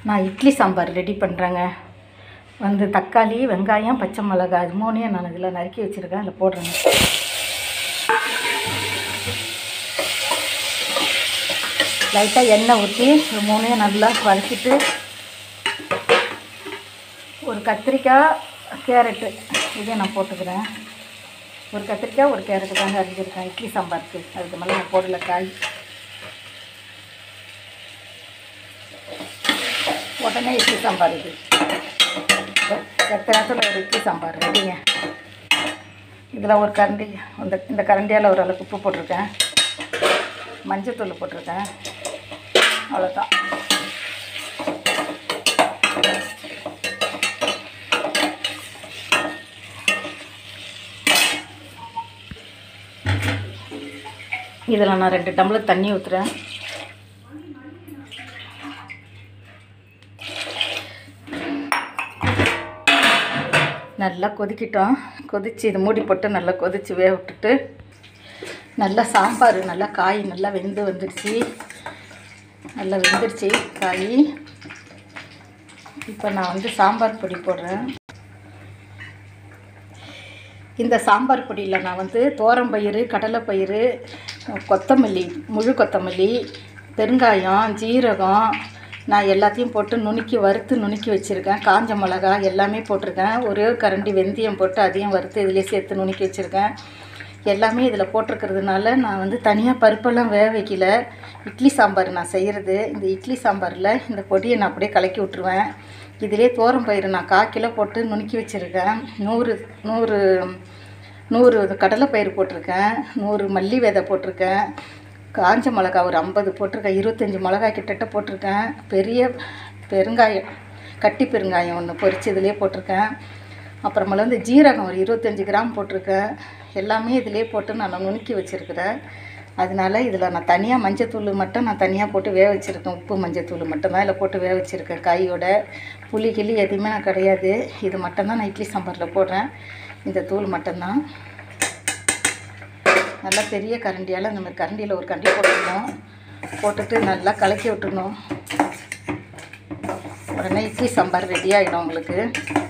நான் இட்லி சாம்பார் ரெடி பண்ணுறேங்க வந்து தக்காளி வெங்காயம் பச்சை மிளகாய் இது மூணையும் நான் இதில் நறுக்கி வச்சுருக்கேன் அதில் போடுறேங்க லைட்டாக எண்ணெய் ஊற்றி இது மூணையும் நல்லா வதக்கிட்டு ஒரு கத்திரிக்காய் கேரட்டு இதையும் நான் போட்டுக்கிறேன் ஒரு கத்திரிக்காய் ஒரு கேரட்டு தாங்க அரிஞ்சிருக்கேன் இட்லி சாம்பாருக்கு அதுக்கு மேலே நான் போடல காய் உடனே இட்லி சாம்பார் இது எத்தனை நேரத்தில் ஒரு இட்லி சாம்பார் ரெடிங்க இதில் ஒரு கரண்டி இந்த இந்த கரண்டியால் ஒரு அளவுக்கு உப்பு போட்டிருக்கேன் மஞ்சத்தூள் போட்டிருக்கேன் அவ்வளோதான் இதில் நான் ரெண்டு டம்ளர் தண்ணி ஊற்றுறேன் நல்லா கொதிக்கிட்டோம் கொதித்து இது மூடி போட்டு நல்லா கொதித்து வேக விட்டுட்டு நல்லா சாம்பார் நல்லா காய் நல்லா வெந்து வந்துடுச்சு நல்லா வெந்துடுச்சு காய் இப்போ நான் வந்து சாம்பார் பொடி போடுறேன் இந்த சாம்பார் பொடியில் நான் வந்து தோரம்பயிறு கடலைப்பயிறு கொத்தமல்லி முழு கொத்தமல்லி பெருங்காயம் ஜீரகம் நான் எல்லாத்தையும் போட்டு நுணுக்கி வறுத்து நுணுக்கி வச்சுருக்கேன் காஞ்ச மிளகா எல்லாமே போட்டிருக்கேன் ஒரே ஒரு கரண்டி வெந்தயம் போட்டு அதையும் வறுத்து இதிலே சேர்த்து நுணுக்கி வச்சுருக்கேன் எல்லாமே இதில் போட்டிருக்கிறதுனால நான் வந்து தனியாக பருப்பெல்லாம் வேக வைக்கல இட்லி சாம்பார் நான் செய்கிறது இந்த இட்லி சாம்பாரில் இந்த பொடியை நான் அப்படியே கலக்கி விட்ருவேன் இதிலே பயிறு நான் கால் கிலோ போட்டு நுணுக்கி வச்சுருக்கேன் நூறு நூறு நூறு கடலைப்பயிறு போட்டிருக்கேன் நூறு மல்லி விதை போட்டிருக்கேன் காஞ்ச மிளகா ஒரு ஐம்பது போட்டிருக்கேன் இருபத்தஞ்சி மிளகாய் கிட்டத்தட்ட போட்டிருக்கேன் பெரிய பெருங்காயம் கட்டி பெருங்காயம் ஒன்று பொரிச்சு இதிலே போட்டிருக்கேன் அப்புறமேல வந்து ஜீரகம் ஒரு இருபத்தஞ்சி கிராம் போட்டிருக்கேன் எல்லாமே இதிலே போட்டு நான் நுணுக்கி வச்சுருக்கிறேன் அதனால இதில் நான் தனியாக மஞ்சத்தூள் மட்டும் நான் தனியாக போட்டு வேக வச்சுருக்கேன் உப்பு மஞ்சத்தூள் மட்டும்தான் இதில் போட்டு வேக வச்சுருக்கேன் காயோட புளி கிளி எதுவுமே நான் கிடையாது இது மட்டும்தான் நான் இட்லி சாம்பாரில் போடுறேன் இந்த தூள் மட்டும்தான் நல்லா பெரிய கரண்டியால் இந்த மாதிரி கரண்டியில் ஒரு கரண்டி போட்டுக்கணும் போட்டுட்டு நல்லா கலக்கி விட்டுணும் உடனே இட்லி சாம்பார் ரெடி ஆகிடும் உங்களுக்கு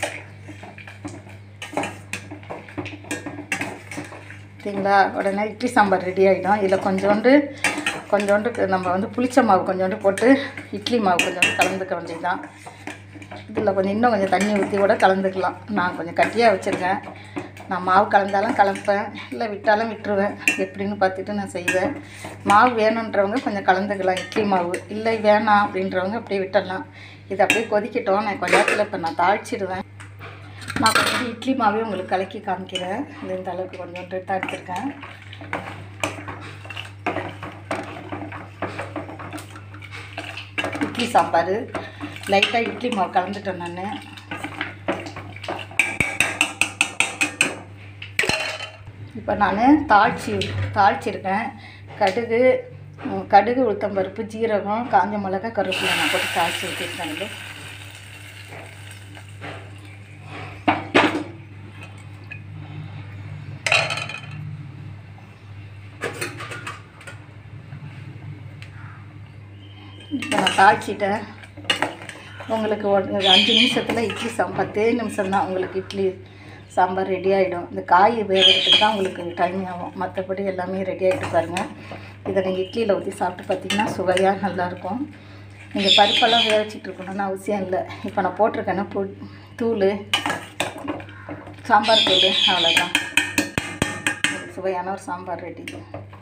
சரிங்களா உடனே இட்லி சாம்பார் ரெடி ஆகிடும் இதில் கொஞ்சோண்டு கொஞ்சோண்டு நம்ம வந்து புளிச்ச மாவு கொஞ்சோண்டு போட்டு இட்லி மாவு கொஞ்சோண்டு கலந்துக்க வேண்டியதுதான் இதில் கொஞ்சம் இன்னும் கொஞ்சம் தண்ணி ஊற்றி கூட கலந்துக்கலாம் நான் கொஞ்சம் கட்டியாக வச்சுருக்கேன் நான் மாவு கலந்தாலும் கலப்பேன் இல்லை விட்டாலும் விட்டுருவேன் எப்படின்னு பார்த்துட்டு நான் செய்வேன் மாவு வேணுன்றவங்க கொஞ்சம் கலந்துக்கலாம் இட்லி மாவு இல்லை வேணாம் அப்படின்றவங்க அப்படியே விட்டுடலாம் இது அப்படியே கொதிக்கட்டும் நான் கொஞ்ச நேரத்தில் இப்போ நான் தாளிச்சிடுவேன் நான் கொஞ்சம் இட்லி மாவே உங்களுக்கு கலக்கி காமிக்கிறேன் இது இந்த அளவுக்கு கொஞ்சோண்டு எடுத்து எடுத்துருக்கேன் இட்லி சாம்பார் லைட்டாக இட்லி மாவு கலந்துட்டேன் நான் இப்போ நான் தாளிச்சி தாளிச்சிருக்கேன் கடுகு ம், கடுகு உளுத்தம்பருப்பு ஜீரகம் காஞ்ச மிளகா கருவேப்பிலை நான் போட்டு தாளித்து ஊற்றிருக்கேன் இது இப்போ நான் தாளிச்சிட்டேன் உங்களுக்கு ஒரு ஒரு அஞ்சு நிமிஷத்தில் இட்லி சாம்பார் பத்தே நிமிஷம் தான் உங்களுக்கு இட்லி சாம்பார் ரெடி ஆகிடும் இந்த காய் வேகிறதுக்கு தான் உங்களுக்கு டைம் ஆகும் மற்றபடி எல்லாமே ரெடி ஆகிட்டு பாருங்கள் இதை நீங்கள் இட்லியில் ஊற்றி சாப்பிட்டு பார்த்தீங்கன்னா சுவையாக நல்லாயிருக்கும் நீங்கள் பருப்பெல்லாம் வேக வச்சுட்டு இருக்கணும்னு அவசியம் இல்லை இப்போ நான் போட்டிருக்கேன்னா பொ தூள் சாம்பார் தூள் அவ்வளோதான் ஒரு சுவையான ஒரு சாம்பார் ரெடி